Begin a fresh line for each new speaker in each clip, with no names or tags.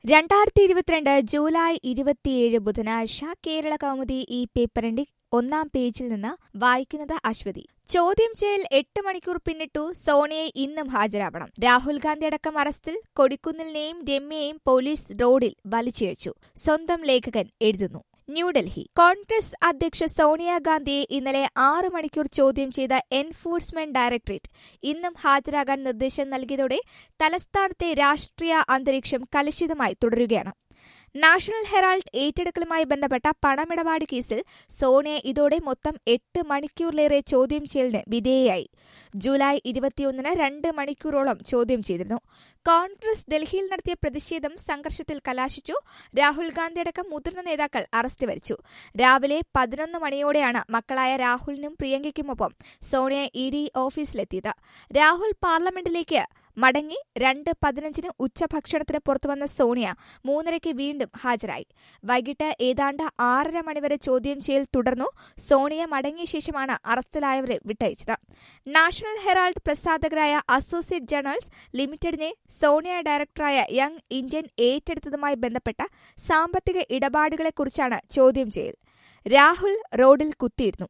രണ്ടായിരത്തി ഇരുപത്തിരണ്ട് ജൂലൈ ഇരുപത്തിയേഴ് ബുധനാഴ്ച കേരള കൗമുദി ഈ പേപ്പറിന്റെ ഒന്നാം പേജിൽ നിന്ന് വായിക്കുന്നത് അശ്വതി ചോദ്യം ചെയ്യൽ എട്ട് മണിക്കൂർ പിന്നിട്ടു സോണിയെ ഇന്നും ഹാജരാവണം രാഹുൽ ഗാന്ധി അടക്കം അറസ്റ്റിൽ കൊടിക്കുന്നിലിനെയും രമ്യയെയും പോലീസ് റോഡിൽ വലിച്ചിഴച്ചു സ്വന്തം ലേഖകൻ എഴുതുന്നു ന്യൂഡൽഹി കോൺഗ്രസ് അധ്യക്ഷ സോണിയാഗാന്ധിയെ ഇന്നലെ ആറ് മണിക്കൂർ ചോദ്യം ചെയ്ത എൻഫോഴ്സ്മെന്റ് ഡയറക്ടറേറ്റ് ഇന്നും ഹാജരാകാൻ നിർദ്ദേശം നൽകിയതോടെ തലസ്ഥാനത്തെ രാഷ്ട്രീയ അന്തരീക്ഷം കലുഷിതമായി തുടരുകയാണ് നാഷണൽ ഹെറാൾഡ് ഏറ്റെടുക്കലുമായി ബന്ധപ്പെട്ട പണമിടപാട് കേസിൽ സോണിയ ഇതോടെ മൊത്തം എട്ട് മണിക്കൂറിലേറെ ചോദ്യം ചെയ്യലിന് വിധേയയായി ജൂലൈ ഇരുപത്തിയൊന്നിന് രണ്ട് മണിക്കൂറോളം ചോദ്യം ചെയ്തിരുന്നു കോൺഗ്രസ് ഡൽഹിയിൽ നടത്തിയ പ്രതിഷേധം സംഘർഷത്തിൽ കലാശിച്ചു രാഹുൽ ഗാന്ധി അടക്കം മുതിർന്ന നേതാക്കൾ അറസ്റ്റ് വരിച്ചു രാവിലെ പതിനൊന്ന് മണിയോടെയാണ് മക്കളായ രാഹുലിനും പ്രിയങ്കയ്ക്കുമൊപ്പം സോണിയ ഇ ഡി ഓഫീസിലെത്തിയത് രാഹുൽ പാർലമെന്റിലേക്ക് മടങ്ങി രണ്ട് പതിനഞ്ചിന് ഉച്ചഭക്ഷണത്തിന് പുറത്തുവന്ന സോണിയ മൂന്നരയ്ക്ക് വീണ്ടും ഹാജരായി വൈകിട്ട് ഏതാണ്ട് ആറര മണിവരെ ചോദ്യം ചെയ്യൽ തുടർന്നു സോണിയ മടങ്ങിയ ശേഷമാണ് അറസ്റ്റിലായവരെ വിട്ടയച്ചത് നാഷണൽ ഹെറാൾഡ് പ്രസാധകരായ അസോസിയേറ്റ് ജേണൽസ് ലിമിറ്റഡിനെ സോണിയ ഡയറക്ടറായ യങ് ഇന്ത്യൻ ഏറ്റെടുത്തതുമായി ബന്ധപ്പെട്ട സാമ്പത്തിക ഇടപാടുകളെക്കുറിച്ചാണ് ചോദ്യം ചെയ്യൽ രാഹുൽ റോഡിൽ കുത്തിയിരുന്നു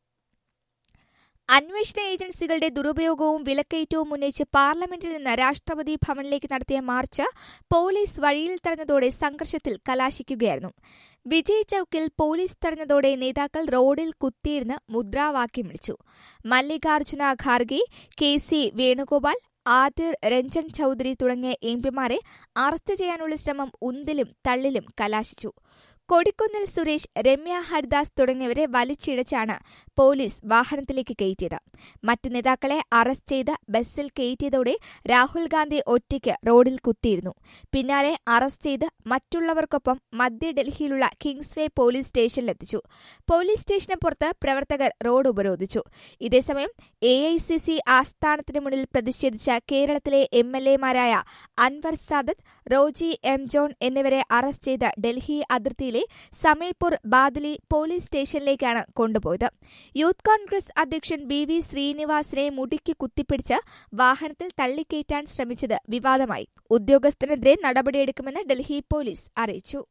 അന്വേഷണ ഏജൻസികളുടെ ദുരുപയോഗവും വിലക്കയറ്റവും ഉന്നയിച്ച് പാർലമെന്റിൽ നിന്ന് രാഷ്ട്രപതി ഭവനിലേക്ക് നടത്തിയ മാർച്ച് പോലീസ് വഴിയിൽ തടഞ്ഞതോടെ സംഘർഷത്തിൽ കലാശിക്കുകയായിരുന്നു വിജയ് ചൌക്കിൽ പോലീസ് തടഞ്ഞതോടെ നേതാക്കൾ റോഡിൽ കുത്തിയിരുന്ന് മുദ്രാവാക്യം വിളിച്ചു മല്ലികാർജുന ഖാർഗെ കെ സി വേണുഗോപാൽ ആദിർ രഞ്ജൻ ചൌധരി തുടങ്ങിയ എംപിമാരെ അറസ്റ്റ് ചെയ്യാനുള്ള ശ്രമം ഉന്തിലും തള്ളിലും കലാശിച്ചു കൊടിക്കുന്നിൽ സുരേഷ് രമ്യ ഹരിദാസ് തുടങ്ങിയവരെ വലിച്ചിഴച്ചാണ് പോലീസ് വാഹനത്തിലേക്ക് കയറ്റിയത് മറ്റു നേതാക്കളെ അറസ്റ്റ് ചെയ്ത് ബസ്സിൽ കയറ്റിയതോടെ രാഹുൽ ഗാന്ധി ഒറ്റയ്ക്ക് റോഡിൽ കുത്തിയിരുന്നു പിന്നാലെ അറസ്റ്റ് ചെയ്ത് മറ്റുള്ളവർക്കൊപ്പം മധ്യ ഡൽഹിയിലുള്ള കിങ്സ്വേ പോലീസ് സ്റ്റേഷനിലെത്തിച്ചു പോലീസ് സ്റ്റേഷന് പുറത്ത് പ്രവർത്തകർ റോഡ് ഉപരോധിച്ചു ഇതേസമയം എ ഐ സി സി ആസ്ഥാനത്തിന് മുന്നിൽ പ്രതിഷേധിച്ച കേരളത്തിലെ എം എൽ എമാരായ അൻവർ സാദത്ത് റോജി എം ജോൺ എന്നിവരെ അറസ്റ്റ് ചെയ്ത് ഡൽഹി അതിർത്തിയിലെ സമീപൂർ ബാദലി പോലീസ് സ്റ്റേഷനിലേക്കാണ് കൊണ്ടുപോയത് യൂത്ത് കോൺഗ്രസ് അധ്യക്ഷൻ ബി വി ശ്രീനിവാസിനെ മുടിക്ക് കുത്തിപ്പിടിച്ച് വാഹനത്തിൽ തള്ളിക്കയറ്റാൻ ശ്രമിച്ചത് വിവാദമായി ഉദ്യോഗസ്ഥനെതിരെ നടപടിയെടുക്കുമെന്ന് ഡൽഹി പോലീസ് അറിയിച്ചു